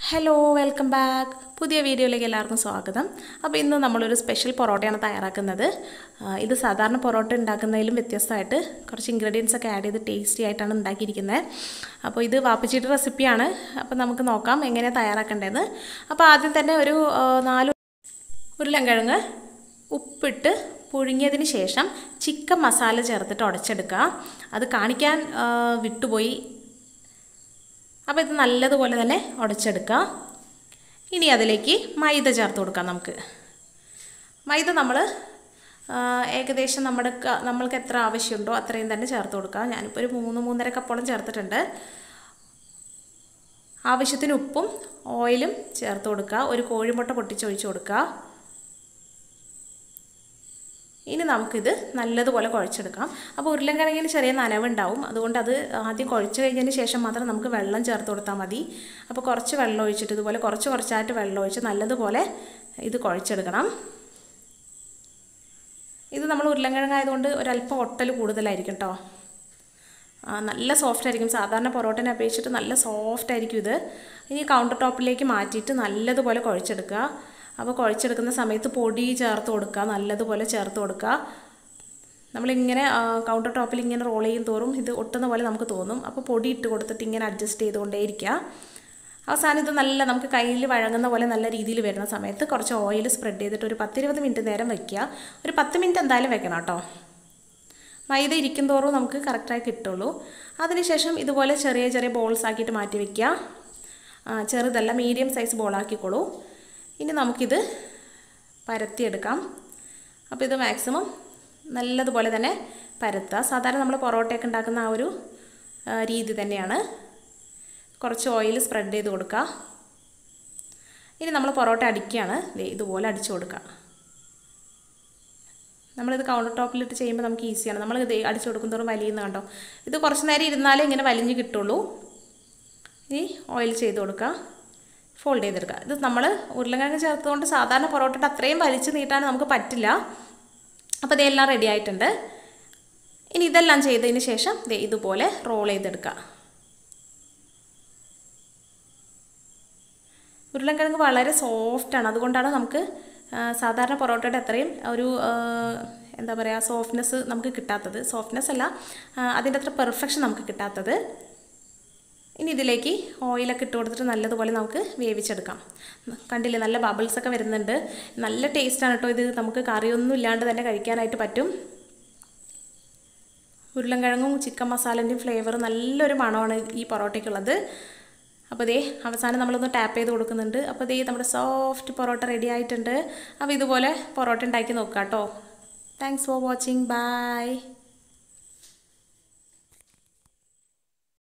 hello welcome back പുതിയ വീഡിയോയിലേക്ക് എല്ലാവർക്കും സ്വാഗതം അപ്പോൾ ഇന്ന് നമ്മളൊരു സ്പെഷ്യൽ പൊറോട്ടയാണ് തയ്യാറാക്കുന്നത് ആ, ഇത് സാധാരണ പൊറോട്ട ഉണ്ടാക്കുന്നതിലും വ്യത്യസ്തമായിട്ട് കുറച്ച് ഇൻഗ്രീഡിയൻസ് ഒക്കെ ആഡ് ചെയ്ത് ടേസ്റ്റി ആയിട്ടാണ് ഉണ്ടാക്കിയിരിക്കുന്നത് അപ്പോൾ ഇത് വാപ്പച്ചിയുടെ റെസിപ്പിയാണ് അപ്പോൾ നമുക്ക് നോക്കാം എങ്ങനെയാണ് തയ്യാറാക്കേണ്ടതെന്ന് അപ്പോൾ ആദ്യം തന്നെ ഒരു ആ, നാല് ഉരുളൻകിഴങ്ങ് ഉപ്പിട്ട് പുഴുങ്ങിയതിന് ശേഷം ചിക്കൻ മസാല ചേർത്തിട്ട് ഉടച്ചെടുക്കുക അത് കാണിക്കാൻ ആ, വിട്ടുപോയി അപ്പോൾ ഇത് നല്ലതുപോലെ തന്നെ ഉടച്ചെടുക്കുക ഇനി അതിലേക്ക് മൈദ ചേർത്ത് കൊടുക്കാം നമുക്ക് മൈദ നമ്മൾ ഏകദേശം നമ്മുടെ ക- നമ്മൾക്ക് എത്ര ആവശ്യമുണ്ടോ അത്രയും തന്നെ ചേർത്ത് കൊടുക്കുക ഞാനിപ്പോൾ ഒരു മൂന്ന് മൂന്നര കപ്പോളം ചേർത്തിട്ടുണ്ട് ആവശ്യത്തിന് ഉപ്പും ഓയിലും ചേർത്ത് കൊടുക്കുക ഒരു കോഴിമുട്ട പൊട്ടിച്ചൊഴിച്ച് കൊടുക്കുക ഇനി നമുക്കിത് നല്ലതുപോലെ കുഴച്ചെടുക്കാം അപ്പോൾ ഉരുളൻകിഴങ്ങിന് ചെറിയ നനവുണ്ടാവും അതുകൊണ്ട് അത് ആദ്യം കുഴച്ച് കഴിഞ്ഞതിന് ശേഷം മാത്രം നമുക്ക് വെള്ളം ചേർത്ത് കൊടുത്താൽ മതി അപ്പോൾ കുറച്ച് വെള്ളം ഒഴിച്ചിട്ട് ഇതുപോലെ കുറച്ച് കുറച്ചായിട്ട് വെള്ളം ഒഴിച്ച് നല്ലതുപോലെ ഇത് കുഴച്ചെടുക്കണം ഇത് നമ്മൾ ഉരുളൻകിഴങ്ങായതുകൊണ്ട് ഒരല്പം ഒട്ടൽ കൂടുതലായിരിക്കും കേട്ടോ ആ, നല്ല സോഫ്റ്റ് ആയിരിക്കും സാധാരണ പൊറോട്ടനെ അപേക്ഷിച്ചിട്ട് നല്ല സോഫ്റ്റ് ആയിരിക്കും ഇത് ഇനി കൗണ്ടർ ടോപ്പിലേക്ക് മാറ്റിയിട്ട് നല്ലതുപോലെ കുഴച്ചെടുക്കുക അപ്പോൾ കുഴച്ചെടുക്കുന്ന സമയത്ത് പൊടി ചേർത്ത് കൊടുക്കുക നല്ലതുപോലെ ചേർത്ത് കൊടുക്കുക നമ്മളിങ്ങനെ ആ, കൗണ്ടർ ടോപ്പിൽ ഇങ്ങനെ റോൾ ചെയ്യും തോറും ഇത് ഒട്ടുന്ന പോലെ നമുക്ക് തോന്നും അപ്പോൾ പൊടി ഇട്ട് കൊടുത്തിട്ട് ഇങ്ങനെ അഡ്ജസ്റ്റ് ചെയ്തുകൊണ്ടേയിരിക്കുക അവസാനം ഇത് നല്ല നമുക്ക് കയ്യിൽ വഴങ്ങുന്ന പോലെ നല്ല രീതിയിൽ വരുന്ന സമയത്ത് കുറച്ച് ഓയിൽ സ്പ്രെഡ് ചെയ്തിട്ട് ഒരു പത്തിരുപത് മിനിറ്റ് നേരം വെക്കുക ഒരു പത്ത് മിനിറ്റ് എന്തായാലും വെക്കണം കേട്ടോ മൈദ ഇരിക്കും തോറും നമുക്ക് കറക്റ്റായി കിട്ടുള്ളൂ അതിനുശേഷം ഇതുപോലെ ചെറിയ ചെറിയ ബോൾസ് ആക്കിയിട്ട് മാറ്റി വയ്ക്കുക ആ, ചെറുതല്ല മീഡിയം സൈസ് ബോളാക്കിക്കോളൂ ഇനി നമുക്കിത് പരത്തിയെടുക്കാം അപ്പോൾ ഇത് മാക്സിമം നല്ലതുപോലെ തന്നെ പരത്തുക സാധാരണ നമ്മൾ പൊറോട്ടയൊക്കെ ഉണ്ടാക്കുന്ന ആ ഒരു ആ, രീതി തന്നെയാണ് കുറച്ച് ഓയിൽ സ്പ്രെഡ് ചെയ്ത് കൊടുക്കുക ഇനി നമ്മൾ പൊറോട്ട അടിക്കുകയാണ് ദേ ഇതുപോലെ അടിച്ചു കൊടുക്കുക നമ്മളിത് കൗണ്ടർ ടോപ്പിലിട്ട് ചെയ്യുമ്പോൾ നമുക്ക് ഈസിയാണ് നമ്മൾ ഇത് അടിച്ചു കൊടുക്കുന്നതോറും വലിയുന്ന കണ്ടോ ഇത് കുറച്ച് നേരം ഇരുന്നാലേ ഇങ്ങനെ വലിഞ്ഞ് കിട്ടുള്ളൂ ഇനി ഓയിൽ ചെയ്ത് കൊടുക്കുക ഫോൾഡ് ചെയ്തെടുക്കുക ഇത് നമ്മൾ ഉരുളക്കിഴങ്ങ് ചേർത്തുകൊണ്ട് സാധാരണ പൊറോട്ടയുടെ അത്രയും വലിച്ച് നീട്ടാൻ നമുക്ക് പറ്റില്ല അപ്പോൾ ഇതെല്ലാം റെഡി ആയിട്ടുണ്ട് ഇനി ഇതെല്ലാം ചെയ്തതിന് ശേഷം ദേ ഇതുപോലെ റോൾ ചെയ്തെടുക്കുക ഉരുളക്കിഴങ്ങ് വളരെ സോഫ്റ്റാണ് അതുകൊണ്ടാണ് നമുക്ക് ആ, സാധാരണ പൊറോട്ടയുടെ അത്രയും ഒരു ആ, എന്താ പറയുക സോഫ്റ്റ്നെസ് നമുക്ക് കിട്ടാത്തത് സോഫ്റ്റ്നെസ് അല്ല ആ, അതിൻ്റെ അത്ര പെർഫെക്ഷൻ നമുക്ക് കിട്ടാത്തത് ഇനി ഇതിലേക്ക് ഓയിലൊക്കെ ഇട്ട് കൊടുത്തിട്ട് നല്ലതുപോലെ നമുക്ക് വേവിച്ചെടുക്കാം കണ്ടില്ലേ നല്ല ബബിൾസ് ഒക്കെ വരുന്നുണ്ട് നല്ല ടേസ്റ്റാണ് കേട്ടോ ഇത് നമുക്ക് കറിയൊന്നും ഇല്ലാണ്ട് തന്നെ കഴിക്കാനായിട്ട് പറ്റും ഉരുളൻകിഴങ്ങും ചിക്കൻ മസാലൻ്റെയും ഫ്ലേവർ നല്ലൊരു മണമാണ് ഈ പൊറോട്ടയ്ക്കുള്ളത് അപ്പോൾ ദേ അവസാനം നമ്മളൊന്ന് ടാപ്പ് ചെയ്ത് കൊടുക്കുന്നുണ്ട് അപ്പോൾ ദേ നമ്മുടെ സോഫ്റ്റ് പൊറോട്ട റെഡി ആയിട്ടുണ്ട് അപ്പോൾ ഇതുപോലെ പൊറോട്ട ഉണ്ടാക്കി നോക്കാം കേട്ടോ താങ്ക്സ് ഫോർ വാച്ചിങ് ബൈ